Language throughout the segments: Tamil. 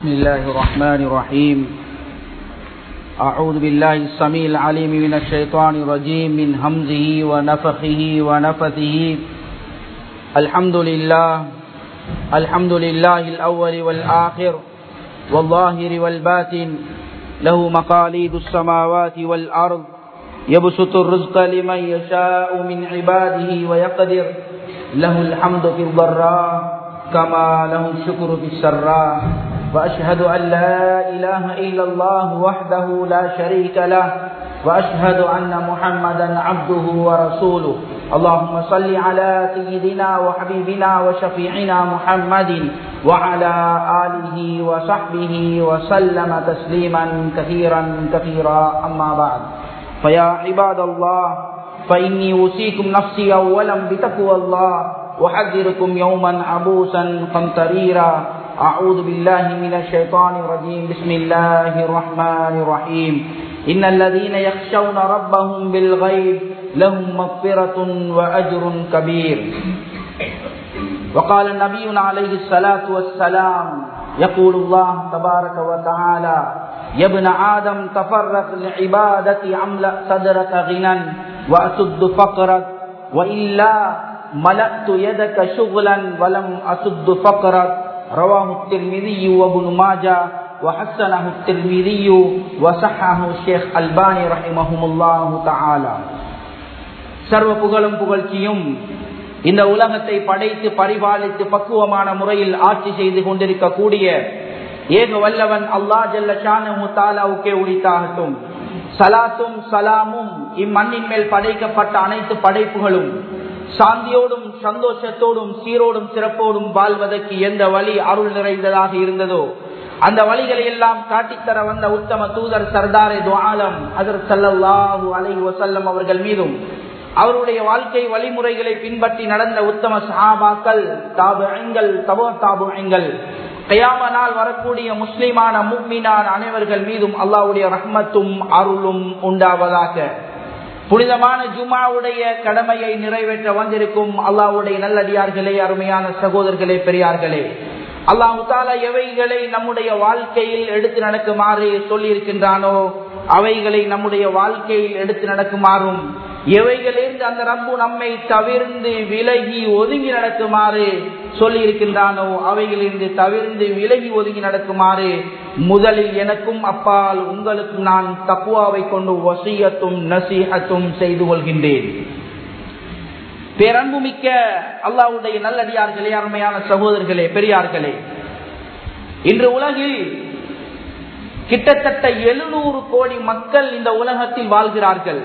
بسم الله الرحمن الرحيم أعوذ بالله السميع العليم من الشيطان الرجيم من همزه ونفخه ونفثه الحمد لله الحمد لله الأول والآخر والظاهر والباطن له مقاليد السماوات والأرض يبسط الرزق لمن يشاء من عباده ويقدر له الحمد في الضراء كما له الشكر في السراء وأشهد أن لا إله إلا الله وحده لا شريك له وأشهد أن محمدا عبده ورسوله اللهم صل على سيدنا وحبيبنا وشفيعنا محمد وعلى آله وصحبه وسلم تسليما كثيرا كثيرا أما بعد فيا عباد الله فإني أوصيكم نفسي أولا بتقوى الله وحذركم يوما عبوسا قمطريرا أعوذ بالله من الشيطان الرجيم بسم الله الرحمن الرحيم إن الذين يخشون ربهم بالغيب لهم مغفرة وأجر كبير وقال النبي عليه الصلاة والسلام يقول الله تبارك وتعالى يا ابن آدم تفرق لعبادة عملأ صدرك غنى وأسد فقرك وإلا ملأت يدك شغلا ولم أسد فقرك رواه الترمذي وابن ماجه وحسنه الترمذي وصححه الشيخ الباني رحمهم الله تعالى சர்வ புகழும் புகழ்ச்சியும் இந்த உலகத்தை படைத்து பரிபாலித்து பக்குவமான முறையில் ஆட்சி செய்து கொண்டிருக்கக்கூடிய ஏக வல்லவன் அல்லா ஜல்ல ஷானுக்கே உரித்தாகட்டும் சலாத்தும் சலாமும் இம்மண்ணின் மேல் படைக்கப்பட்ட அனைத்து படைப்புகளும் சாந்தியோடும் சந்தோஷத்தோடும் சீரோடும் சிறப்போடும் வாழ்வதற்கு எந்த வழி அருள் நிறைந்ததாக இருந்ததோ அந்த வழிகளை எல்லாம் காட்டித்தர வந்த உத்தம தூதர் சர்தாரே துவாலம் அதர் சல்லாஹூ அலை வசல்லம் அவர்கள் மீதும் அவருடைய வாழ்க்கை வழிமுறைகளை பின்பற்றி நடந்த உத்தம சஹாபாக்கள் தாபுங்கள் தபோ தாபுங்கள் கயாம நாள் வரக்கூடிய முஸ்லிமான முக்மீனான அனைவர்கள் மீதும் அல்லாவுடைய ரஹ்மத்தும் அருளும் உண்டாவதாக புனிதமான ஜுமாவுடைய கடமையை நிறைவேற்ற வந்திருக்கும் அல்லாவுடைய நல்லடியார்களே அருமையான சகோதரர்களே பெரியார்களே அல்லாஹு தாலா எவைகளை நம்முடைய வாழ்க்கையில் எடுத்து நடக்குமாறு சொல்லி இருக்கின்றானோ அவைகளை நம்முடைய வாழ்க்கையில் எடுத்து நடக்குமாறும் எவைகளிலிருந்து அந்த ரப்பு நம்மை தவிர்ந்து விலகி ஒதுங்கி நடக்குமாறு சொல்லி இருக்கின்றானோ அவைகளிலிருந்து தவிர்ந்து விலகி ஒதுங்கி நடக்குமாறு முதலில் எனக்கும் அப்பால் உங்களுக்கும் நான் தக்குவாவை கொண்டு வசியத்தும் நசீகத்தும் செய்து கொள்கின்றேன் பேரன்புமிக்க அல்லாவுடைய நல்லடியார்களே அருமையான சகோதரர்களே பெரியார்களே இன்று உலகில் கிட்டத்தட்ட எழுநூறு கோடி மக்கள் இந்த உலகத்தில் வாழ்கிறார்கள்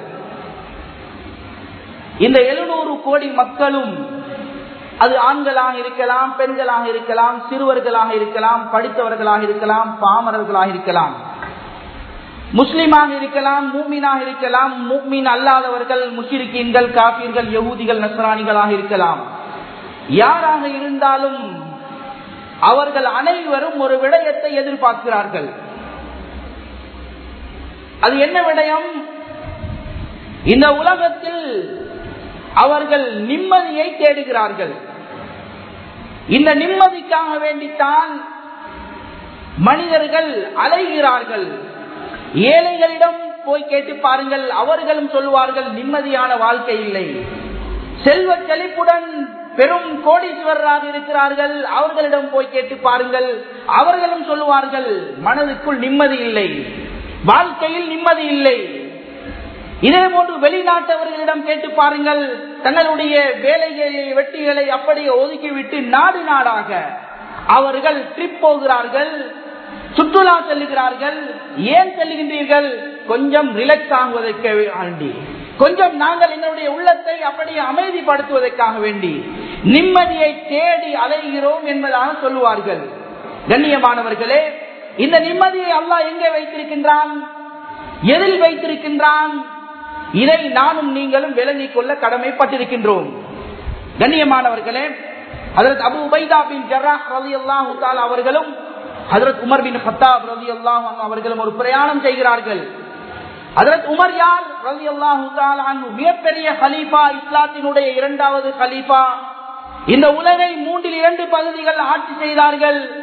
இந்த எழுநூறு கோடி மக்களும் அது ஆண்களாக இருக்கலாம் பெண்களாக இருக்கலாம் சிறுவர்களாக இருக்கலாம் படித்தவர்களாக இருக்கலாம் பாமரர்களாக இருக்கலாம் முஸ்லிமாக இருக்கலாம் மூமீனாக இருக்கலாம் மூமீன் அல்லாதவர்கள் முஷிரிக்கீன்கள் காப்பீர்கள் யகூதிகள் நஸ்ரானிகளாக இருக்கலாம் யாராக இருந்தாலும் அவர்கள் அனைவரும் ஒரு விடயத்தை எதிர்பார்க்கிறார்கள் அது என்ன விடயம் இந்த உலகத்தில் அவர்கள் நிம்மதியை தேடுகிறார்கள் இந்த நிம்மதிக்காக வேண்டித்தான் மனிதர்கள் அலைகிறார்கள் ஏழைகளிடம் போய் கேட்டு பாருங்கள் அவர்களும் சொல்லுவார்கள் நிம்மதியான வாழ்க்கை இல்லை செல்வ செழிப்புடன் பெரும் கோடீஸ்வரராக இருக்கிறார்கள் அவர்களிடம் போய் கேட்டு பாருங்கள் அவர்களும் சொல்லுவார்கள் மனதுக்குள் நிம்மதி இல்லை வாழ்க்கையில் நிம்மதி இல்லை இதே போன்று வெளிநாட்டவர்களிடம் கேட்டு பாருங்கள் தங்களுடைய வேலைகளை வெட்டிகளை அப்படியே ஒதுக்கிவிட்டு நாடு நாடாக அவர்கள் ட்ரிப் போகிறார்கள் சுற்றுலா செல்லுகிறார்கள் ஏன் செல்லுகின்றீர்கள் கொஞ்சம் ரிலாக்ஸ் ஆகுவதற்கு வேண்டி கொஞ்சம் நாங்கள் எங்களுடைய உள்ளத்தை அப்படியே அமைதிப்படுத்துவதற்காக வேண்டி நிம்மதியை தேடி அலைகிறோம் என்பதாக சொல்லுவார்கள் கண்ணியமானவர்களே இந்த நிம்மதியை அல்லாஹ் எங்கே வைத்திருக்கின்றான் எதில் வைத்திருக்கின்றான் இதை நானும் நீங்களும் விளங்கிக் கொள்ள கடமைப்பட்டிருக்கின்றோம் கண்ணியமானவர்களே அதற்கு அபு உபைதா பின் ஜர்ராஹ் ரவி அல்லாஹு அவர்களும் ஹதரத் உமர் பின் ஹத்தாப் ரவி அல்லாஹ் அவர்களும் ஒரு பிரயாணம் செய்கிறார்கள் அதற்கு உமர் யார் ரவி அல்லாஹு மிகப்பெரிய ஹலீஃபா இஸ்லாத்தினுடைய இரண்டாவது ஹலீஃபா இந்த உலகை மூன்றில் இரண்டு பகுதிகள் ஆட்சி செய்தார்கள்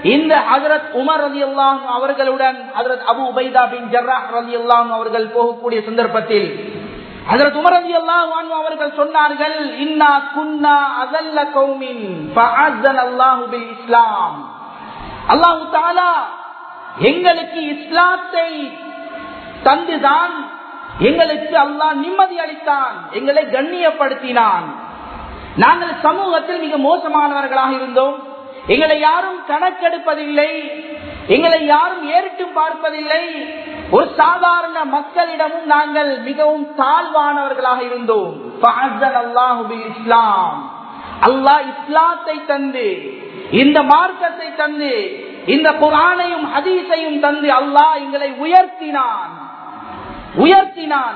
இந்த ஹசரத் உமர் ரதி அல்லாம் அவர்களுடன் ஹசரத் அபு உபைதா பின் ஜர்ரா ரதி அல்லாம் அவர்கள் போகக்கூடிய சந்தர்ப்பத்தில் ஹசரத் உமர் ரதி அல்லாம் அவர்கள் சொன்னார்கள் இன்னா குன்னா அதல்ல கௌமின் அல்லாஹு பில் இஸ்லாம் அல்லாஹு தாலா எங்களுக்கு இஸ்லாத்தை தந்துதான் எங்களுக்கு அல்லாஹ் நிம்மதி அளித்தான் எங்களை கண்ணியப்படுத்தினான் நாங்கள் சமூகத்தில் மிக மோசமானவர்களாக இருந்தோம் எங்களை யாரும் கணக்கெடுப்பதில்லை எங்களை யாரும் ஏறிட்டும் பார்ப்பதில்லை ஒரு சாதாரண மக்களிடமும் நாங்கள் மிகவும் தாழ்வானவர்களாக இருந்தோம் இஸ்லாம் அல்லாஹ் இஸ்லாத்தை தந்து இந்த மார்க்கத்தை தந்து இந்த குரானையும் ஹதீஸையும் தந்து அல்லாஹ் எங்களை உயர்த்தினான் உயர்த்தினான்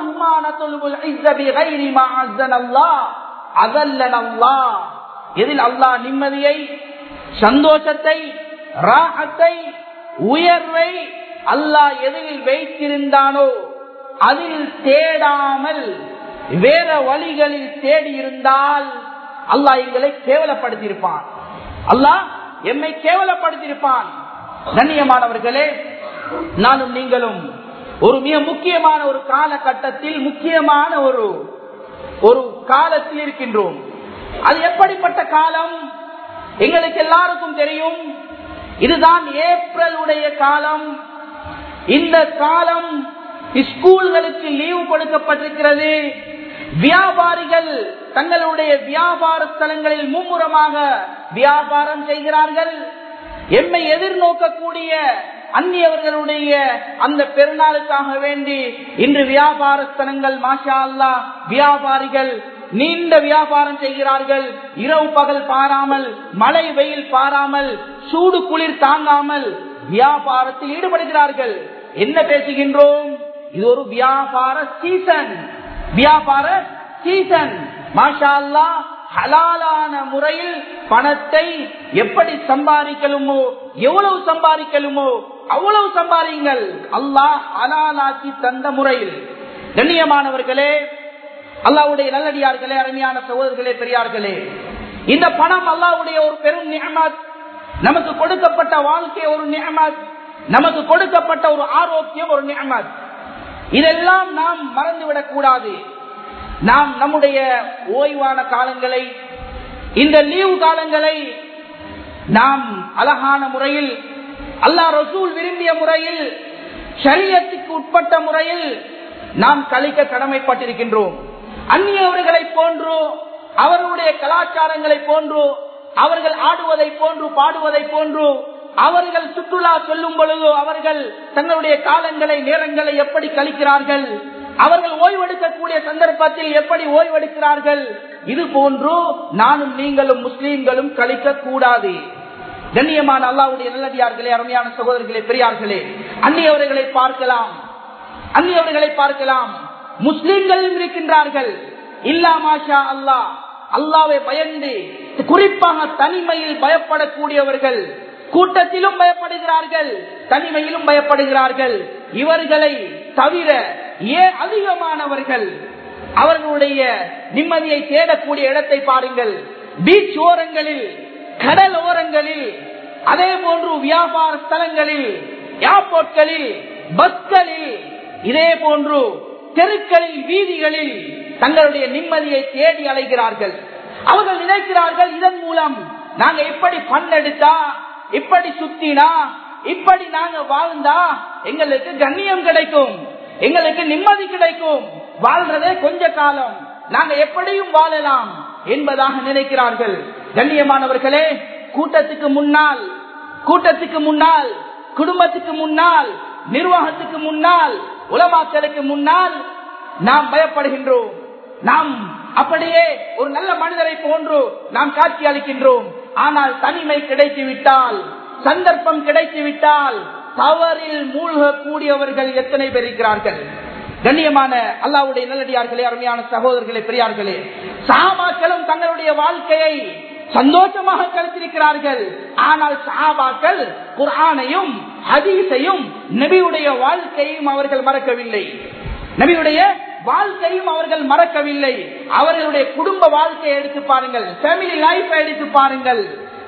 எதில் அல்லாஹ் நிம்மதியை சந்தோஷத்தை ராகத்தை உயர்வை அல்லாஹ் எதில் வைத்திருந்தானோ அதில் தேடாமல் வேற வழிகளில் தேடி இருந்தால் அல்லாஹ் எங்களை கேவலப்படுத்தியிருப்பான் அல்லாஹ் எம்மை கேவலப்படுத்தியிருப்பான் கண்ணியமானவர்களே நானும் நீங்களும் ஒரு மிக முக்கியமான ஒரு காலகட்டத்தில் முக்கியமான ஒரு ஒரு காலத்தில் இருக்கின்றோம் அது எப்படிப்பட்ட காலம் எங்களுக்கு எல்லாருக்கும் தெரியும் இதுதான் ஏப்ரல் உடைய காலம் இந்த காலம் ஸ்கூல்களுக்கு லீவு கொடுக்கப்பட்டிருக்கிறது வியாபாரிகள் தங்களுடைய வியாபார ஸ்தலங்களில் மும்முரமாக வியாபாரம் செய்கிறார்கள் எம்மை எதிர்நோக்கக்கூடிய அந்நியவர்களுடைய அந்த பெருநாளுக்காக வேண்டி இன்று வியாபார ஸ்தலங்கள் மாஷா அல்லா வியாபாரிகள் நீண்ட வியாபாரம் செய்கிறார்கள் இரவு பகல் பாராமல் மழை வெயில் பாராமல் சூடு குளிர் தாங்காமல் வியாபாரத்தில் ஈடுபடுகிறார்கள் என்ன பேசுகின்றோம் இது ஒரு வியாபார சீசன் வியாபார சீசன் மாஷா அல்லா ஹலாலான முறையில் பணத்தை எப்படி சம்பாதிக்கலுமோ எவ்வளவு சம்பாதிக்கலுமோ அவ்வளவு சம்பாதிங்கள் அல்லாஹ் ஹலாலாக்கி தந்த முறையில் கண்ணியமானவர்களே அல்லாவுடைய நல்லடியார்களே அருமையான சகோதரர்களே பெரியார்களே இந்த பணம் அல்லாவுடைய ஒரு பெரும் நியமத் நமக்கு கொடுக்கப்பட்ட வாழ்க்கை ஒரு நியமத் நமக்கு கொடுக்கப்பட்ட ஒரு ஆரோக்கியம் ஒரு நியமத் இதெல்லாம் நாம் மறந்துவிடக் கூடாது நாம் நம்முடைய ஓய்வான காலங்களை இந்த லீவு காலங்களை நாம் அழகான முறையில் அல்லாஹ் ரசூல் விரும்பிய முறையில் சரியத்துக்கு உட்பட்ட முறையில் நாம் கழிக்க கடமைப்பட்டிருக்கின்றோம் அந்நியவர்களை போன்றோ அவர்களுடைய கலாச்சாரங்களை போன்றோ அவர்கள் ஆடுவதை போன்று பாடுவதை போன்று அவர்கள் சுற்றுலா செல்லும் பொழுதோ அவர்கள் தங்களுடைய காலங்களை நேரங்களை எப்படி கழிக்கிறார்கள் அவர்கள் ஓய்வெடுக்கக்கூடிய சந்தர்ப்பத்தில் எப்படி ஓய்வெடுக்கிறார்கள் இது போன்று நானும் நீங்களும் முஸ்லீம்களும் கழிக்க கூடாது கண்ணியமான அல்லாவுடைய நல்லடியார்களே அருமையான சகோதரர்களே பெரியார்களே அந்நியவர்களை பார்க்கலாம் அந்நியவர்களை பார்க்கலாம் முஸ்லீம்களும் இருக்கின்றார்கள் இல்லா மாஷா அல்லாஹ் அல்லாவை பயந்து குறிப்பாக தனிமையில் பயப்படக்கூடியவர்கள் கூட்டத்திலும் பயப்படுகிறார்கள் தனிமையிலும் பயப்படுகிறார்கள் இவர்களை தவிர ஏன் அதிகமானவர்கள் அவர்களுடைய நிம்மதியை தேடக்கூடிய இடத்தை பாருங்கள் பீச் ஓரங்களில் கடல் ஓரங்களில் அதே போன்று வியாபார ஸ்தலங்களில் ஏர்போர்ட்களில் பஸ்களில் இதே போன்று தெருக்களில் வீதிகளில் தங்களுடைய நிம்மதியை தேடி அலைகிறார்கள் அவர்கள் நினைக்கிறார்கள் இதன் மூலம் நாங்க இப்படி பண்ணெடுத்தா இப்படி சுத்தினா இப்படி நாங்க வாழ்ந்தா எங்களுக்கு கண்ணியம் கிடைக்கும் எங்களுக்கு நிம்மதி கிடைக்கும் வாழ்றதே கொஞ்ச காலம் நாங்க எப்படியும் வாழலாம் என்பதாக நினைக்கிறார்கள் கண்ணியமானவர்களே கூட்டத்துக்கு முன்னால் கூட்டத்துக்கு முன்னால் குடும்பத்துக்கு முன்னால் நிர்வாகத்துக்கு முன்னால் உலமாக்களுக்கு முன்னால் நாம் பயப்படுகின்றோம் நாம் அப்படியே ஒரு நல்ல மனிதரை போன்று நாம் காட்சி அளிக்கின்றோம் ஆனால் தனிமை கிடைத்து விட்டால் சந்தர்ப்பம் கிடைத்து விட்டால் தவறில் மூழ்கக்கூடியவர்கள் எத்தனை பேர் இருக்கிறார்கள் கண்ணியமான அல்லாவுடைய நல்லடியார்களே அருமையான சகோதரர்களே பெரியார்களே சாபாக்களும் தங்களுடைய வாழ்க்கையை சந்தோஷமாக கழித்திருக்கிறார்கள் ஆனால் சாபாக்கள் குரானையும் ஹதீஸையும் நபியுடைய வாழ்க்கையும் அவர்கள் மறக்கவில்லை நபியுடைய வாழ்க்கையும் அவர்கள் மறக்கவில்லை அவர்களுடைய குடும்ப வாழ்க்கையை எடுத்து பாருங்கள் ஃபேமிலி லைஃப் எடுத்து பாருங்கள்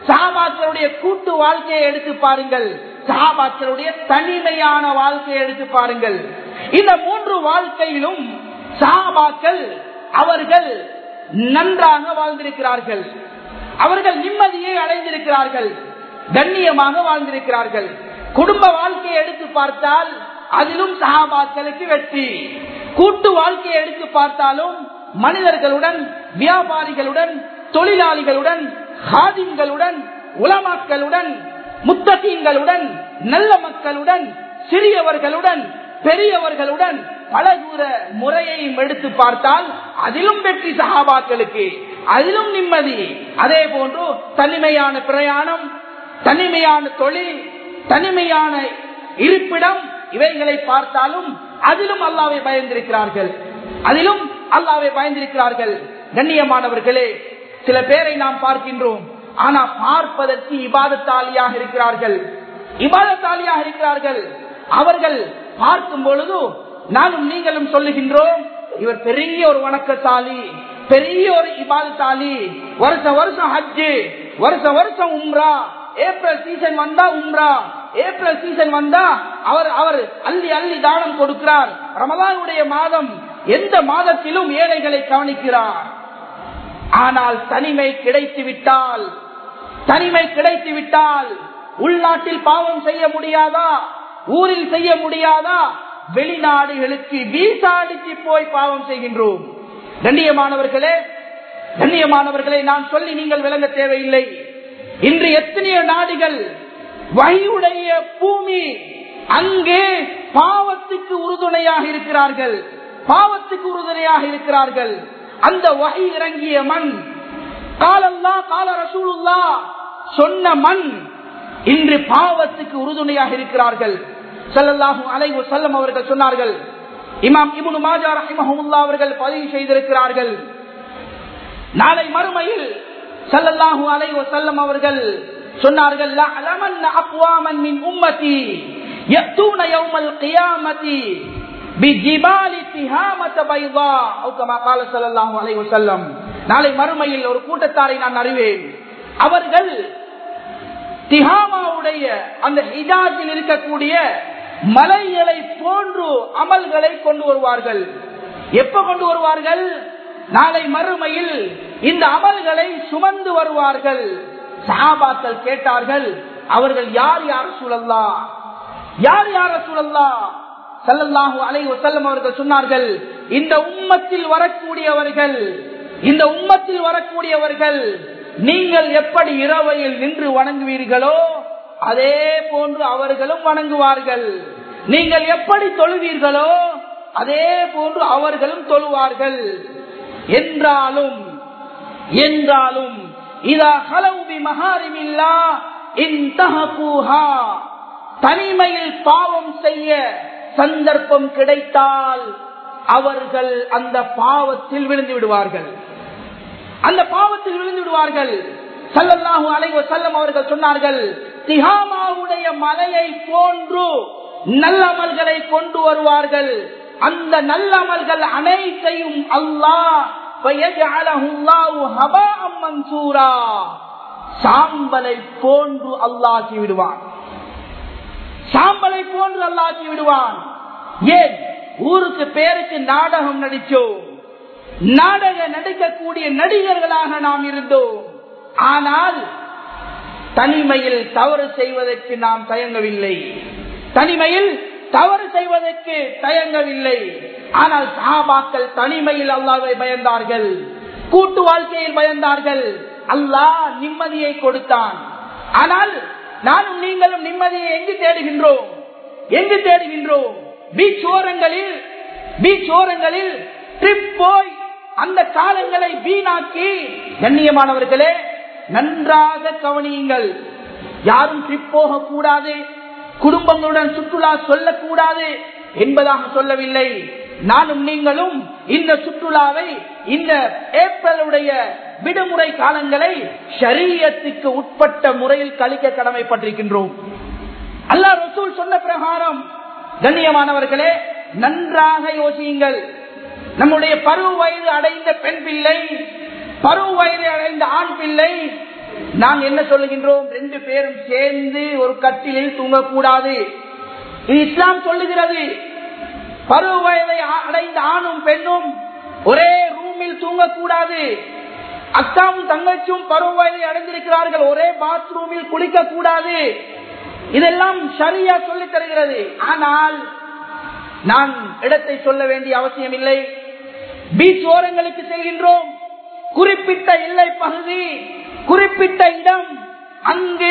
சஹாபாக்களுடைய கூட்டு வாழ்க்கையை எடுத்து பாருங்கள் சஹாபாக்களுடைய தனிமையான வாழ்க்கையை எடுத்து பாருங்கள் இந்த மூன்று வாழ்க்கையிலும் சஹாபாக்கள் அவர்கள் நன்றாக வாழ்ந்திருக்கிறார்கள் அவர்கள் நிம்மதியை அடைந்திருக்கிறார்கள் கண்ணியமாக வாழ்ந்திருக்கிறார்கள் குடும்ப வாழ்க்கையை எடுத்து பார்த்தால் அதிலும் சகாபாக்களுக்கு வெற்றி கூட்டு வாழ்க்கையை எடுத்து பார்த்தாலும் மனிதர்களுடன் வியாபாரிகளுடன் தொழிலாளிகளுடன் ஹாதிம்களுடன் உலமாக்களுடன் முத்தகீன்களுடன் நல்ல மக்களுடன் சிறியவர்களுடன் பெரியவர்களுடன் பழகுற முறையையும் எடுத்து பார்த்தால் அதிலும் வெற்றி சகாபாக்களுக்கு அதிலும் நிம்மதி அதே போன்று தனிமையான பிரயாணம் தனிமையான தொழில் தனிமையான இருப்பிடம் இவைகளை பார்த்தாலும் அதிலும் அல்லாவை பயந்திருக்கிறார்கள் அதிலும் அல்லாவை பயந்திருக்கிறார்கள் கண்ணியமானவர்களே சில பேரை நாம் பார்க்கின்றோம் ஆனா பார்ப்பதற்கு இபாதத்தாலியாக இருக்கிறார்கள் இபாதத்தாலியாக இருக்கிறார்கள் அவர்கள் பார்க்கும் பொழுது நானும் நீங்களும் சொல்லுகின்றோம் இவர் பெரிய ஒரு வணக்கசாலி பெரிய ஒரு இபாதத்தாலி வருஷ வருஷம் ஹஜ்ஜு வருஷ வருஷம் உம்ரா ஏப்ரல் சீசன் வந்தா உம்ரா ஏப்ரல் சீசன் வந்தா அவர் அவர் அள்ளி அள்ளி தானம் கொடுக்கிறார் ரமதானுடைய மாதம் எந்த மாதத்திலும் ஏழைகளை கவனிக்கிறார் ஆனால் தனிமை கிடைத்து விட்டால் தனிமை கிடைத்து விட்டால் உள்நாட்டில் பாவம் செய்ய முடியாதா ஊரில் செய்ய முடியாதா வெளிநாடுகளுக்கு வீசா அடித்து போய் பாவம் செய்கின்றோம் கண்ணியமானவர்களே கண்ணியமானவர்களை நான் சொல்லி நீங்கள் விளங்க தேவையில்லை இன்று எத்தனையோ நாடுகள் வகையுடைய பூமி அங்கே பாவத்துக்கு உறுதுணையாக இருக்கிறார்கள் பாவத்துக்கு உறுதுணையாக இருக்கிறார்கள் அந்த வகை இறங்கிய மண் காலல்லா கால ரசூலுல்லா சொன்ன மண் இன்று பாவத்துக்கு உறுதுணையாக இருக்கிறார்கள் செல்லல்லாஹு அலைவு செல்லம் அவர்கள் சொன்னார்கள் இமாம் இபுனு மாஜா ரஹிமஹமுல்லா அவர்கள் பதிவு செய்திருக்கிறார்கள் நாளை மறுமையில் சல்லல்லாஹு அலைஹி வஸல்லம் அவர்கள் சொன்னார்கள் லஅலமன் அக்வாமன் மின் உம்மதி يأتون يوم القيامة بجبال تهامة بيضاء أو كما قال صلى الله عليه وسلم நாளை மறுமையில் ஒரு கூட்டத்தாரை நான் அறிவேன் அவர்கள் திஹாமாவுடைய அந்த ஹிஜாஜில் இருக்கக்கூடிய மலைகளை போன்று அமல்களை கொண்டு வருவார்கள் எப்ப கொண்டு வருவார்கள் நாளை மறுமையில் இந்த அமல்களை சுமந்து வருவார்கள் சஹாபாக்கள் கேட்டார்கள் அவர்கள் யார் யார் சூழல்லா யார் யார் சூழல்லா சல்லல்லாஹு அலை வசல்லம் அவர்கள் சொன்னார்கள் இந்த உம்மத்தில் வரக்கூடியவர்கள் இந்த உம்மத்தில் வரக்கூடியவர்கள் நீங்கள் எப்படி இரவையில் நின்று வணங்குவீர்களோ அதே போன்று அவர்களும் வணங்குவார்கள் நீங்கள் எப்படி தொழுவீர்களோ அதே போன்று அவர்களும் தொழுவார்கள் என்றாலும் என்றாலும் இதா ஹலவுபி மகாரிமில்லா இன்தஹூஹா தனிமையில் பாவம் செய்ய சந்தர்ப்பம் கிடைத்தால் அவர்கள் அந்த பாவத்தில் விழுந்து விடுவார்கள் அந்த பாவத்தில் விழுந்து விடுவார்கள் சல்லல்லாஹு அலைவ செல்லம் அவர்கள் சொன்னார்கள் திஹாமாவுடைய மலையை போன்று நல்லமல்களை கொண்டு வருவார்கள் அந்த நல்லமல்கள் அனைத்தையும் அல்லாஹ் சாம்பலை போன்று அல்லாக்கி விடுவான் சாம்பலை போன்று அல்லாக்கி விடுவான் ஏன் ஊருக்கு பேருக்கு நாடகம் நடிச்சோம் நாடக நடிக்கக்கூடிய நடிகர்களாக நாம் இருந்தோம் ஆனால் தனிமையில் தவறு செய்வதற்கு நாம் தயங்கவில்லை தனிமையில் தவறு செய்வதற்கு தயங்கவில்லை ஆனால் சாபாக்கள் தனிமையில் அல்லாவை பயந்தார்கள் கூட்டு வாழ்க்கையில் பயந்தார்கள் அல்லாஹ் நிம்மதியை கொடுத்தான் ஆனால் நானும் நீங்களும் நிம்மதியை எங்கு தேடுகின்றோம் எங்கு தேடுகின்றோம் பீச் ஓரங்களில் பீச் ஓரங்களில் ட்ரிப் போய் அந்த காலங்களை வீணாக்கி கண்ணியமானவர்களே நன்றாக கவனியுங்கள் யாரும் ட்ரிப் போக கூடாது குடும்பங்களுடன் சுற்றுலா சொல்லக்கூடாது என்பதாக சொல்லவில்லை நானும் நீங்களும் இந்த சுற்றுலாவை இந்த ஏப்ரலுடைய விடுமுறை காலங்களை ஷரியத்துக்கு உட்பட்ட முறையில் கழிக்க கடமைப்பட்டிருக்கின்றோம் அல்லா ரசூல் சொன்ன பிரகாரம் கண்ணியமானவர்களே நன்றாக யோசியுங்கள் நம்முடைய பருவ வயது அடைந்த பெண் பிள்ளை பருவ வயது அடைந்த ஆண் பிள்ளை நாங்க என்ன சொல்லுகின்றோம் ரெண்டு பேரும் சேர்ந்து ஒரு கட்டிலில் தூங்கக்கூடாது இது இஸ்லாம் சொல்லுகிறது பருவ வயதை அடைந்த ஆணும் பெண்ணும் ஒரே ரூமில் தூங்கக்கூடாது அக்காவும் தங்கச்சும் பருவ வயதை அடைந்திருக்கிறார்கள் ஒரே பாத்ரூமில் குளிக்க கூடாது இதெல்லாம் சரியா சொல்லி தருகிறது ஆனால் நான் இடத்தை சொல்ல வேண்டிய அவசியம் இல்லை பீச் ஓரங்களுக்கு செல்கின்றோம் குறிப்பிட்ட எல்லை பகுதி குறிப்பிட்ட இடம் அங்கு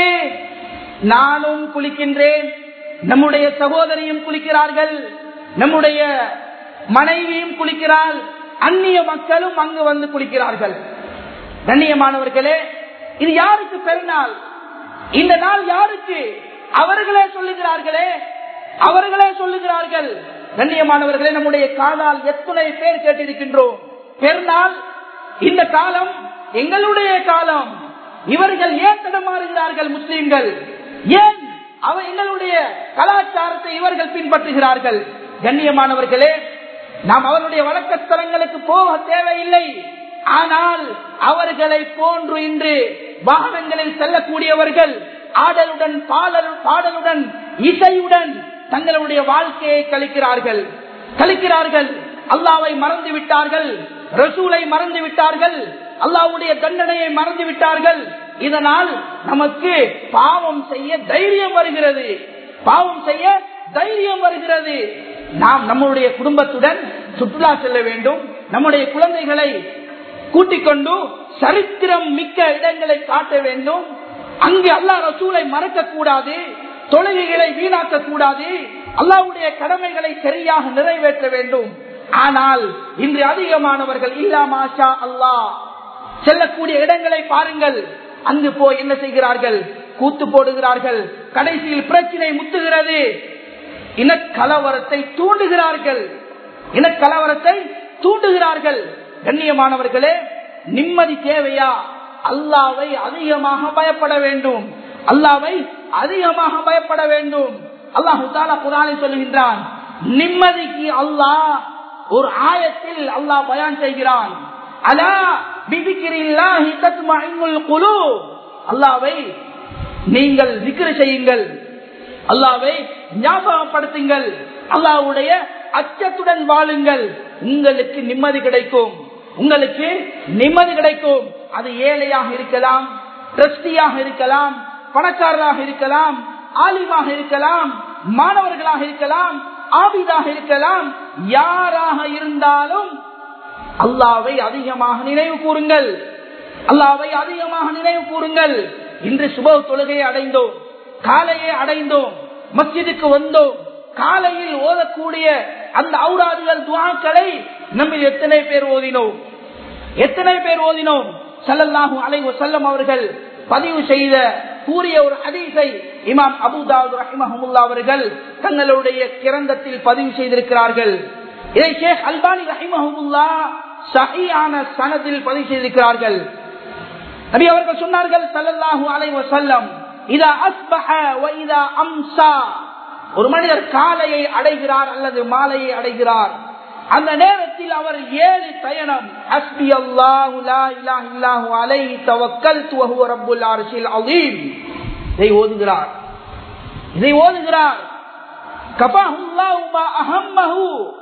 நானும் குளிக்கின்றேன் நம்முடைய சகோதரியும் குளிக்கிறார்கள் நம்முடைய மனைவியும் குளிக்கிறாள் அந்நிய மக்களும் அங்கு வந்து குளிக்கிறார்கள் கண்ணியமானவர்களே இது யாருக்கு பெருநாள் இந்த நாள் யாருக்கு அவர்களே சொல்லுகிறார்களே அவர்களே சொல்லுகிறார்கள் கண்ணியமானவர்களே நம்முடைய காலால் எத்தனை பேர் கேட்டிருக்கின்றோம் பெருநாள் இந்த காலம் எங்களுடைய காலம் இவர்கள் ஏன் தடமாறுகிறார்கள் முஸ்லிம்கள் ஏன் அவ எங்களுடைய கலாச்சாரத்தை இவர்கள் பின்பற்றுகிறார்கள் கண்ணியமானவர்களே நாம் அவருடைய வழக்க ஸ்தலங்களுக்கு போக தேவையில்லை ஆனால் அவர்களை போன்று இன்று வாகனங்களில் செல்லக்கூடியவர்கள் ஆடலுடன் பாடல் பாடலுடன் இசையுடன் தங்களுடைய வாழ்க்கையை கழிக்கிறார்கள் கழிக்கிறார்கள் அல்லாவை மறந்து விட்டார்கள் ரசூலை மறந்து விட்டார்கள் அல்லாவுடைய தண்டனையை மறந்து விட்டார்கள் இதனால் நமக்கு பாவம் செய்ய தைரியம் வருகிறது பாவம் செய்ய தைரியம் வருகிறது நாம் நம்முடைய குடும்பத்துடன் சுற்றுலா செல்ல வேண்டும் நம்முடைய குழந்தைகளை கூட்டிக் கொண்டு சரித்திரம் மிக்க இடங்களை காட்ட வேண்டும் அங்கு அல்லாஹ் ரசூலை மறக்க கூடாது தொழுகைகளை வீணாக்க கூடாது அல்லாவுடைய கடமைகளை சரியாக நிறைவேற்ற வேண்டும் ஆனால் இன்று அதிகமானவர்கள் இல்லா மாஷா அல்லாஹ் செல்லக்கூடிய இடங்களை பாருங்கள் அங்கு போய் என்ன செய்கிறார்கள் கூத்து போடுகிறார்கள் கடைசியில் பிரச்சனை முத்துகிறது இனக்கலவரத்தை தூண்டுகிறார்கள் இனக்கலவரத்தை தூண்டுகிறார்கள் கண்ணியமானவர்களே நிம்மதி தேவையா அல்லாவை அதிகமாக பயப்பட வேண்டும் அல்லாவை அதிகமாக பயப்பட வேண்டும் அல்லாஹு தாலா குரானை சொல்லுகின்றான் நிம்மதிக்கு அல்லாஹ் ஒரு ஆயத்தில் அல்லாஹ் பயான் செய்கிறான் அலா பிதிக்கிரில்லாஹி தத்மஇன்னுல் குலூப் அல்லாஹ்வை நீங்கள் விக்கிர செய்யுங்கள் அல்லாவை ஞாபகப்படுத்துங்கள் அல்லாவுடைய அச்சத்துடன் வாழுங்கள் உங்களுக்கு நிம்மதி கிடைக்கும் உங்களுக்கு நிம்மதி கிடைக்கும் அது ஏழையாக இருக்கலாம் டிரஸ்டியாக இருக்கலாம் பணக்காரராக இருக்கலாம் ஆலிமாக இருக்கலாம் மாணவர்களாக இருக்கலாம் ஆபிதாக இருக்கலாம் யாராக இருந்தாலும் அல்லாவை அதிகமாக நினைவு கூறுங்கள் அல்லாவை அதிகமாக நினைவு கூறுங்கள் இன்று சுப தொழுகையை அடைந்தோம் காலையே அடைந்தோம் மஸ்ஜிதுக்கு வந்தோம் காலையில் ஓதக்கூடிய அந்த ஔராதுகள் துவாக்களை நம்ம எத்தனை பேர் ஓதினோம் எத்தனை பேர் ஓதினோம் சல்லல்லாஹு அலை செல்லம் அவர்கள் பதிவு செய்த கூறிய ஒரு ஹதீஸை இமாம் அபுதாவுத் ரஹிமஹமுல்லா அவர்கள் தங்களுடைய கிரந்தத்தில் பதிவு செய்திருக்கிறார்கள் இதை ஷேக் அல்பானி ரஹிமஹமுல்லா சஹியான சனத்தில் பதிவு செய்திருக்கிறார்கள் நபி அவர்கள் சொன்னார்கள் சல்லல்லாஹு அலை வசல்லம் இதா அஸ்பஹ வ இதா அம்சா ஒரு மனிதர் காலையை அடைகிறார் அல்லது மாலையை அடைகிறார் அந்த நேரத்தில் அவர் ஏழு தயணம் அஸ்பி அல்லாஹு லா இலாஹ இல்லாஹு அலைஹி தவக்கல்து வ ஹுவ ரப்புல் அர்ஷில் அலீம் இதை ஓதுகிறார் இதை ஓதுகிறார் கபஹுல்லாஹு மா அஹம்மஹு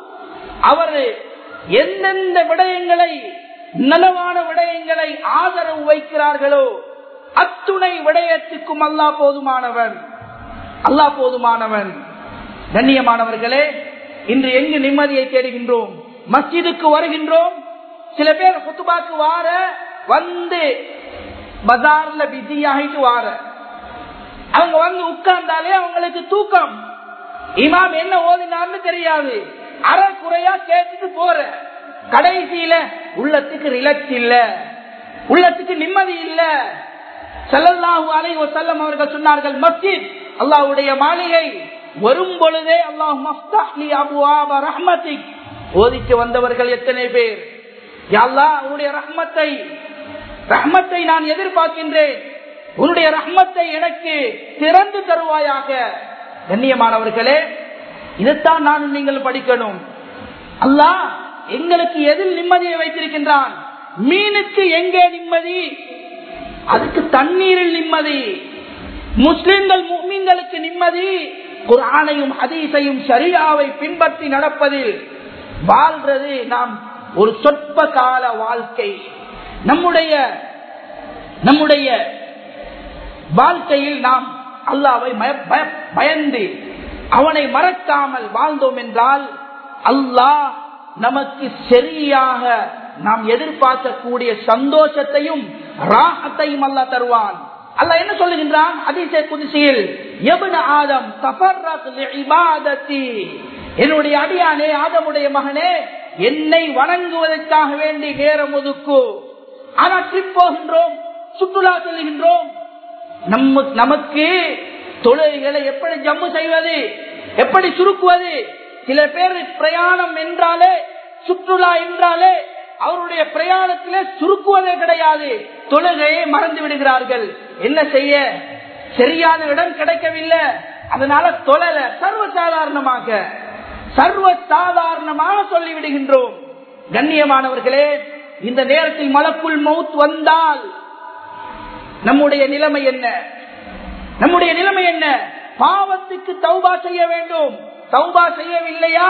அவர் எந்தெந்த விடயங்களை நலவான விடயங்களை ஆதரவு வைக்கிறார்களோ அத்துணை விடயத்துக்கும் அல்லா போதுமானவன் அல்லா போதுமானவன் கண்ணியமானவர்களே இன்று எங்கு நிம்மதியை தேடுகின்றோம் மஸ்ஜிதுக்கு வருகின்றோம் சில பேர் குத்துபாக்கு வார வந்து பஜார்ல பிஸி ஆகிட்டு வார அவங்க வந்து உட்கார்ந்தாலே அவங்களுக்கு தூக்கம் இமாம் என்ன ஓதினார்னு தெரியாது அரை குறையா கேட்டுட்டு போற கடைசியில உள்ளத்துக்கு ரிலாக்ஸ் இல்ல உள்ளத்துக்கு நிம்மதி இல்ல செல்லல்லாஹு அலை செல்லம் அவர்கள் சொன்னார்கள் மஸ்ஜித் அல்லாஹ்வுடைய மாளிகை வரும் பொழுதே அல்லாஹ் மஃப்தஹ்லி அபுவாப ரஹ்மத்திக் ஓதிக்கு வந்தவர்கள் எத்தனை பேர் யல்லா உன்னுடைய ரஹ்மத்தை ரஹ்மத்தை நான் எதிர்பார்க்கின்றேன் உன்னுடைய ரஹ்மத்தை எனக்கு திறந்து தருவாயாக கண்ணியமானவர்களே இதைத்தான் நான் நீங்கள் படிக்கணும் அல்லாஹ் எங்களுக்கு எதில் நிம்மதியை வைத்திருக்கின்றான் மீனுக்கு எங்கே நிம்மதி அதுக்கு தண்ணீரில் நிம்மதி முஸ்லிம்கள் முஸ்லிம்களுக்கு நிம்மதி குரானையும் ஹதீஸையும் சரியாவை பின்பற்றி நடப்பதில் வாழ்றது நாம் ஒரு சொற்ப கால வாழ்க்கை நம்முடைய நம்முடைய வாழ்க்கையில் நாம் அல்லாவை பயந்து அவனை மறக்காமல் வாழ்ந்தோம் என்றால் அல்லாஹ் நமக்கு சரியாக நாம் எதிர்பார்க்கக்கூடிய சந்தோஷத்தையும் ராகத்தையும் அல்லா தருவான் அல்ல என்ன சொல்லுகின்றான் அதிசய குதிசையில் எவன ஆதம் இபாதத்தி என்னுடைய அடியானே ஆதமுடைய மகனே என்னை வணங்குவதற்காக வேண்டி நேரம் ஒதுக்கு ஆனா ட்ரிப் போகின்றோம் சுற்றுலா செல்கின்றோம் நம்ம நமக்கு தொழில்களை எப்படி ஜம்மு செய்வது எப்படி சுருக்குவது சில பேர் பிரயாணம் என்றாலே சுற்றுலா என்றாலே அவருடைய பிரயாணத்திலே சுருக்குவதே கிடையாது தொழுகையை மறந்து விடுகிறார்கள் என்ன செய்ய சரியான இடம் கிடைக்கவில்லை அதனால தொழல சர்வசாதாரணமாக சர்வ சாதாரணமாக சொல்லிவிடுகின்றோம் கண்ணியமானவர்களே இந்த நேரத்தில் மலக்குள் மவுத் வந்தால் நம்முடைய நிலைமை என்ன நம்முடைய நிலைமை என்ன பாவத்துக்கு தௌபா செய்ய வேண்டும் தௌபா செய்யவில்லையா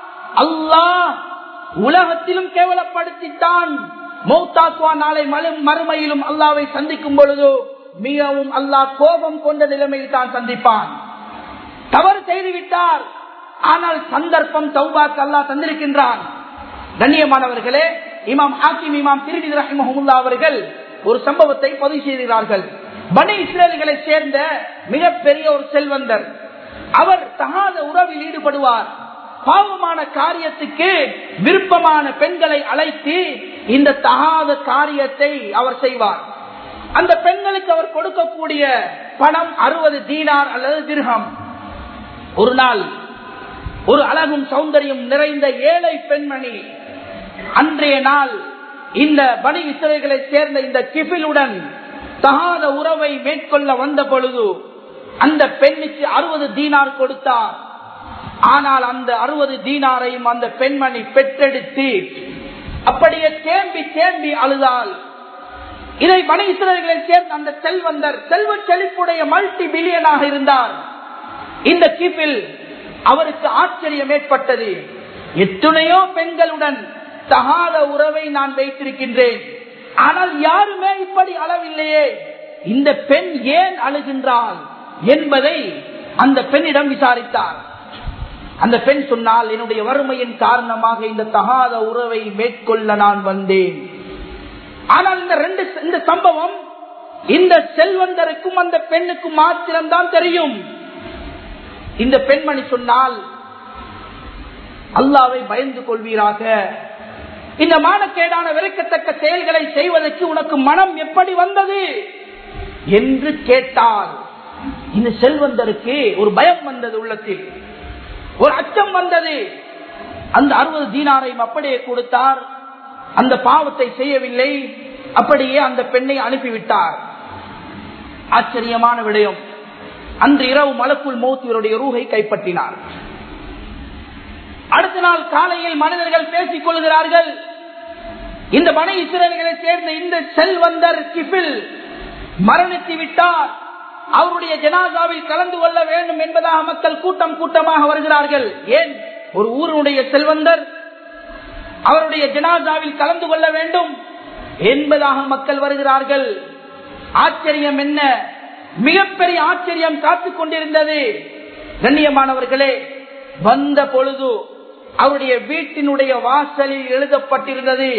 அல்லாஹ் உலகத்திலும் கேவலப்படுத்தித்தான் மௌத்தாத்வா நாளை மறுமையிலும் அல்லாவை சந்திக்கும் பொழுது மிகவும் அல்லாஹ் கோபம் கொண்ட நிலைமையில் தான் சந்திப்பான் தவறு செய்துவிட்டார் ஆனால் சந்தர்ப்பம் தௌபாக்கு அல்லாஹ் தந்திருக்கின்றான் கண்ணியமானவர்களே இமாம் ஹாக்கிம் இமாம் திருவிதி ரஹிமஹமுல்லா அவர்கள் ஒரு சம்பவத்தை பதிவு செய்கிறார்கள் பனி இஸ்ரேல்களை சேர்ந்த மிகப்பெரிய ஒரு செல்வந்தர் அவர் தகாத உறவில் ஈடுபடுவார் பாவமான காரியத்துக்கு விருப்பமான பெண்களை அழைத்து இந்த தகாத காரியத்தை அவர் செய்வார் அந்த பெண்களுக்கு அவர் கொடுக்கக்கூடிய பணம் அறுபது தீனார் அல்லது திருகம் ஒரு நாள் ஒரு அழகும் சௌந்தரியம் நிறைந்த ஏழை பெண்மணி அன்றைய நாள் இந்த பணி இசைகளை சேர்ந்த இந்த கிபிலுடன் தகாத உறவை மேற்கொள்ள வந்த பொழுது அந்த பெண்ணுக்கு அறுபது தீனார் கொடுத்தார் ஆனால் அந்த அறுபது தீனாரையும் அந்த பெண்மணி பெற்றெடுத்து அப்படியே தேம்பி தேம்பி அழுதால் இதை பணி இஸ்ரேல்களை சேர்ந்த அந்த செல்வந்தர் செல்வ செழிப்புடைய மல்டி பில்லியனாக இருந்தார் இந்த கீப்பில் அவருக்கு ஆச்சரியம் ஏற்பட்டது எத்தனையோ பெண்களுடன் தகாத உறவை நான் வைத்திருக்கின்றேன் ஆனால் யாருமே இப்படி அளவில்லையே இந்த பெண் ஏன் அழுகின்றாள் என்பதை அந்த பெண்ணிடம் விசாரித்தார் அந்த பெண் சொன்னால் என்னுடைய வறுமையின் காரணமாக இந்த தகாத உறவை மேற்கொள்ள நான் வந்தேன் ஆனால் இந்த ரெண்டு இந்த சம்பவம் இந்த செல்வந்தருக்கும் அந்த பெண்ணுக்கும் மாத்திரம்தான் தெரியும் இந்த பெண்மணி சொன்னால் அல்லாவை பயந்து கொள்வீராக இந்த மானக்கேடான வெறுக்கத்தக்க செயல்களை செய்வதற்கு உனக்கு மனம் எப்படி வந்தது என்று கேட்டால் இந்த செல்வந்தருக்கு ஒரு பயம் வந்தது உள்ளத்தில் ஒரு அச்சம் வந்தது அந்த அறுபது தீனாரையும் அப்படியே கொடுத்தார் அந்த பாவத்தை செய்யவில்லை அப்படியே அந்த பெண்ணை அனுப்பிவிட்டார் ஆச்சரியமான விடயம் அன்று இரவு மலக்குள் மௌத்தியருடைய ரூகை கைப்பற்றினார் அடுத்த நாள் காலையில் மனிதர்கள் பேசிக் கொள்கிறார்கள் இந்த மனை இஸ்ரேல்களை சேர்ந்த இந்த செல்வந்தர் கிபில் மரணித்து விட்டார் அவருடைய ஜனாதாவில் கலந்து கொள்ள வேண்டும் என்பதாக மக்கள் கூட்டம் கூட்டமாக வருகிறார்கள் ஏன் ஒரு ஊருடைய செல்வந்தர் அவருடைய ஜனாதாவில் கலந்து கொள்ள வேண்டும் என்பதாக மக்கள் வருகிறார்கள் ஆச்சரியம் என்ன மிகப்பெரிய ஆச்சரியம் காத்துக் கொண்டிருந்தது கண்ணியமானவர்களே வந்த பொழுது அவருடைய வீட்டினுடைய வாசலில் எழுதப்பட்டிருந்தது